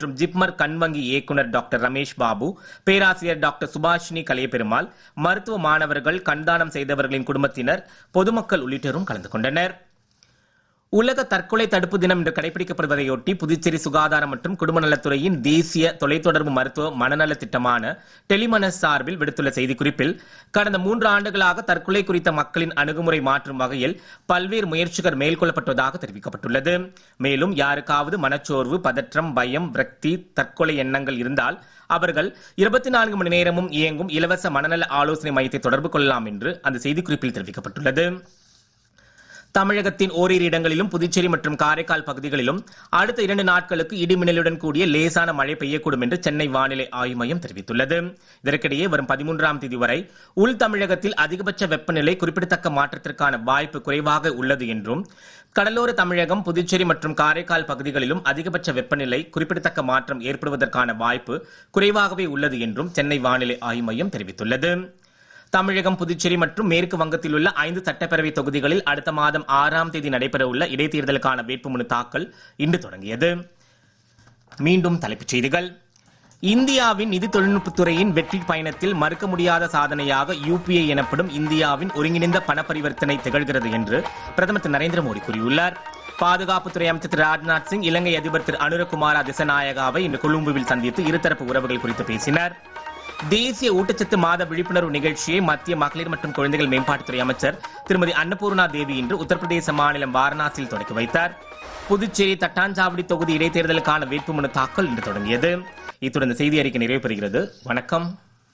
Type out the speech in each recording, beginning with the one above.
மற்றும் ஜிப்மர் கண் வங்கி இயக்குனர் டாக்டர் ரமேஷ் பாபு பேராசிரியர் டாக்டர் சுபாஷினி கலையபெருமாள் மருத்துவ மாணவர்கள் கண்தானம் செய்தவர்களின் குடும்பத்தினர் பொதுமக்கள் உள்ளிட்டோரும் கலந்து கொண்டனர் உலக தற்கொலை தடுப்பு தினம் இன்று கடைபிடிக்கப்படுவதையொட்டி புதுச்சேரி சுகாதாரம் மற்றும் குடும்ப நலத்துறையின் தேசிய தொலைத்தொடர்பு மருத்துவ மனநல திட்டமான டெலிமனஸ் சார்பில் விடுத்துள்ள செய்திக்குறிப்பில் கடந்த மூன்று ஆண்டுகளாக தற்கொலை குறித்த மக்களின் அணுகுமுறை மாற்றும் வகையில் பல்வேறு முயற்சிகள் மேற்கொள்ளப்பட்டுள்ளதாக தெரிவிக்கப்பட்டுள்ளது மேலும் யாருக்காவது மனச்சோர்வு பதற்றம் பயம் விரக்தி தற்கொலை எண்ணங்கள் இருந்தால் அவர்கள் இருபத்தி நான்கு மணி நேரமும் இயங்கும் இலவச மனநல ஆலோசனை மையத்தை தொடர்பு கொள்ளலாம் என்று அந்த செய்திக்குறிப்பில் தெரிவிக்கப்பட்டுள்ளது தமிழகத்தின் ஓரிரு இடங்களிலும் புதுச்சேரி மற்றும் காரைக்கால் பகுதிகளிலும் அடுத்த இரண்டு நாட்களுக்கு இடிமின்னலுடன் கூடிய லேசான மழை பெய்யக்கூடும் என்று சென்னை வானிலை ஆய்வு மையம் தெரிவித்துள்ளது இதற்கிடையே வரும் பதிமூன்றாம் தேதி வரை உள் தமிழகத்தில் அதிகபட்ச வெப்பநிலை குறிப்பிடத்தக்க மாற்றத்திற்கான வாய்ப்பு குறைவாக உள்ளது என்றும் கடலோர தமிழகம் புதுச்சேரி மற்றும் காரைக்கால் பகுதிகளிலும் அதிகபட்ச வெப்பநிலை குறிப்பிடத்தக்க மாற்றம் ஏற்படுவதற்கான வாய்ப்பு குறைவாகவே உள்ளது என்றும் சென்னை வானிலை ஆய்வு மையம் தெரிவித்துள்ளது தமிழகம் புதுச்சேரி மற்றும் மேற்கு வங்கத்தில் உள்ள ஐந்து சட்டப்பேரவை தொகுதிகளில் அடுத்த மாதம் ஆறாம் தேதி நடைபெறவுள்ள இடைத்தேர்தலுக்கான வேட்புமனு தாக்கல் இன்று தொடங்கியது மீண்டும் தலைப்புச் செய்திகள் இந்தியாவின் நிதி தொழில்நுட்பத்துறையின் வெற்றி பயணத்தில் மறுக்க முடியாத சாதனையாக யூபிஐ எனப்படும் இந்தியாவின் ஒருங்கிணைந்த பண பரிவர்த்தனை திகழ்கிறது என்று பிரதமர் திரு நரேந்திர மோடி கூறியுள்ளார் பாதுகாப்புத்துறை அமைச்சர் திரு ராஜ்நாத் சிங் இலங்கை அதிபர் திரு அனுரகுமாரா திசநாயகாவை இன்று கொழும்புவில் சந்தித்து இருதரப்பு உறவுகள் குறித்து பேசினர் தேசிய ஊட்டச்சத்து மாத விழிப்புணர்வு நிகழ்ச்சியை மத்திய மகளிர் மற்றும் குழந்தைகள் மேம்பாட்டுத்துறை அமைச்சர் திருமதி அன்னபூர்ணா தேவி இன்று உத்தரப்பிரதேச மாநிலம் வாரணாசியில் தொடங்கி வைத்தார் புதுச்சேரி தட்டாஞ்சாவடி தொகுதி இடைத்தேர்தலுக்கான வேட்புமனு தாக்கல் இன்று தொடங்கியது இத்துடன் இந்த செய்தி அறிக்கை நிறைவு பெறுகிறது வணக்கம்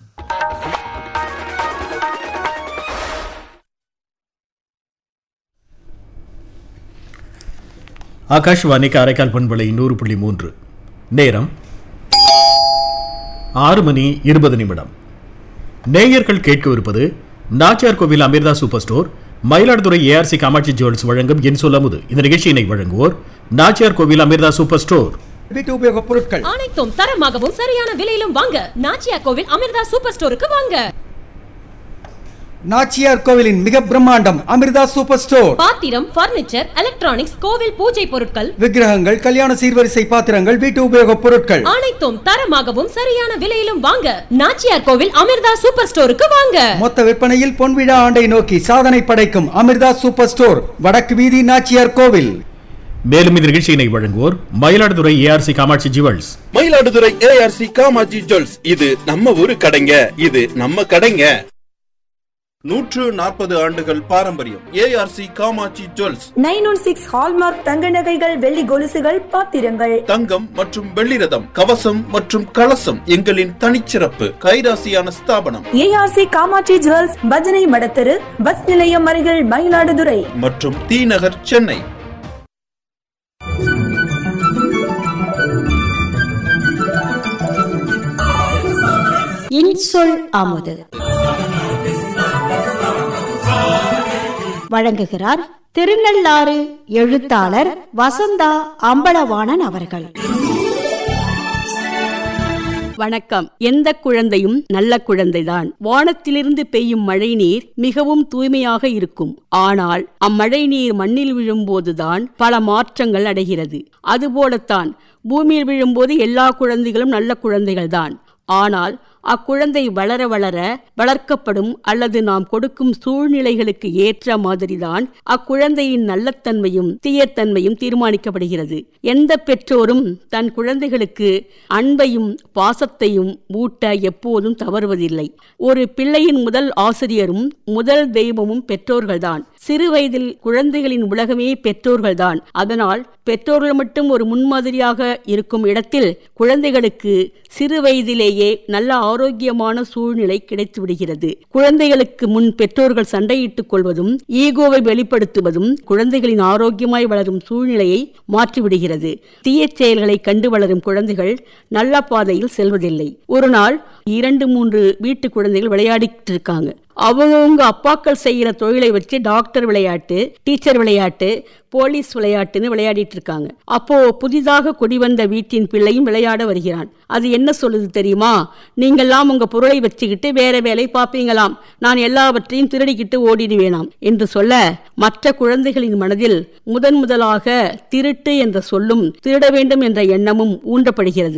ஆகாஷ்வாணி காரைக்கால் பண்பலை நூறு புள்ளி மூன்று நேரம் ஆறு மணி இருபது நிமிடம் நேயர்கள் கேட்கவிருப்பது Nachiyar Koil Amirtha super store Mayiladuthurai ARC Kamatchi jewels வழங்கும் என் சொல்லமுது இந்த நிகழ்ச்சியினை வழங்குவோர் நாச்சியார் கோவில் அமிர்தா சூப்பர் ஸ்டோர் வீட்டு உபயோகப் பொருட்கள் அனைத்தும் தரமாகவும் சரியான விலையிலும் வாங்க நாச்சியா கோவில் அமிர்தா சூப்பர் ஸ்டோருக்கு வாங்க நாச்சியார் கோவிலின் மிக பிரம்மாண்டம் அமிர்தா சூப்பர் ஸ்டோர் பாத்திரம் பர்னிச்சர் எலக்ட்ரானிக்ஸ் கோவில் பூஜை பொருட்கள் விக்கிரகங்கள் கல்யாண சீர்வரிசை பாத்திரங்கள் வீட்டு உபயோகப் பொருட்கள் அனைத்தும் தரமாகவும் சரியான விலையிலும் வாங்க நாச்சியார் கோவில் அமிர்தா சூப்பர் ஸ்டோருக்கு வாங்க மொத்த விற்பனையில் பொன்விழா ஆண்டை நோக்கி சாதனை படைக்கும் அமிர்தா சூப்பர் ஸ்டோர் வடக்கு வீதி நாச்சியார் கோவில் மேலும் இந்த நிகழ்ச்சியினை வழங்குவோர் Mayiladuthurai ARC Kamatchi jewels Mayiladuthurai ARC Kamatchi jewels இது நம்ம ஊரு கடைங்க இது நம்ம கடைங்க நூற்று நாற்பது ஆண்டுகள் பாரம்பரியம் ARC Kamatchi jewels nine one six hallmark தங்க நகைகள் வெள்ளி கொலுசுகள் பாத்திரங்கள் தங்கம் மற்றும் வெள்ளிரதம் கவசம் மற்றும் கலசம் எங்களின் தனிச்சிறப்பு கைராசியான ஸ்தாபனம் ஏஆர்சி காமாட்சி ஜுவல்ஸ் பஜனை மடத்தெரு பஸ் நிலையம் அருகில் மயிலாடுதுறை மற்றும் தி நகர் சென்னை இன்சொல் அமுது வழங்குகிறார் திருநள்ளாறு எழுத்தாளர் வசந்தா அம்பலவாணன் அவர்கள் வணக்கம் எந்த குழந்தையும் நல்ல குழந்தைதான் வானத்திலிருந்து பெய்யும் மழை நீர் மிகவும் தூய்மையாக இருக்கும் ஆனால் அம்மழை நீர் மண்ணில் விழும்போதுதான் பல மாற்றங்கள் அடைகிறது அதுபோலத்தான் பூமியில் விழும்போது எல்லா குழந்தைகளும் நல்ல குழந்தைகள்தான் ஆனால் அக்குழந்தை வளர வளர வளர்க்கப்படும் அல்லது நாம் கொடுக்கும் சூழ்நிலைகளுக்கு ஏற்ற மாதிரிதான் அக்குழந்தையின் நல்லத்தன்மையும் தீயத்தன்மையும் தீர்மானிக்கப்படுகிறது எந்த பெற்றோரும் தன் குழந்தைகளுக்கு அன்பையும் பாசத்தையும் ஊட்ட எப்போதும் தவறுவதில்லை ஒரு பிள்ளையின் முதல் ஆசிரியரும் முதல் தெய்வமும் பெற்றோர்கள்தான் சிறு வயதில் குழந்தைகளின் உலகமே பெற்றோர்கள்தான் அதனால் பெற்றோர்கள் மட்டும் ஒரு முன்மாதிரியாக இருக்கும் இடத்தில் குழந்தைகளுக்கு சிறு வயதிலேயே நல்ல ஆரோக்கியமான சூழ்நிலை கிடைத்து விடுகிறது குழந்தைகளுக்கு முன் பெற்றோர்கள் சண்டையிட்டுக் கொள்வதும் ஈகோவை வெளிப்படுத்துவதும் குழந்தைகளின் ஆரோக்கியமாய் வளரும் சூழ்நிலையை மாற்றிவிடுகிறது தீய செயல்களை கண்டு வளரும் குழந்தைகள் நல்ல பாதையில் செல்வதில்லை ஒரு நாள் இரண்டு மூன்று வீட்டு குழந்தைகள் விளையாடிட்டு இருக்காங்க அவங்கவுங்க அப்பாக்கள் செய்கிற தொழிலை வச்சு டாக்டர் விளையாட்டு டீச்சர் விளையாட்டு போலீஸ் விளையாட்டுன்னு விளையாடிட்டு இருக்காங்க அப்போ புதிதாக குடிவந்த வீட்டின் பிள்ளையும் விளையாட வருகிறான் அது என்ன சொல்லுது தெரியுமா நீங்கெல்லாம் உங்க பொருளை வச்சுக்கிட்டு வேற வேலை பார்ப்பீங்களாம் நான் எல்லாவற்றையும் திருடிக்கிட்டு ஓடிடுவேனாம் என்று சொல்ல மற்ற குழந்தைகளின் மனதில் முதன் முதலாக திருட்டு என்ற சொல்லும் திருட வேண்டும் என்ற எண்ணமும் ஊன்றப்படுகிறது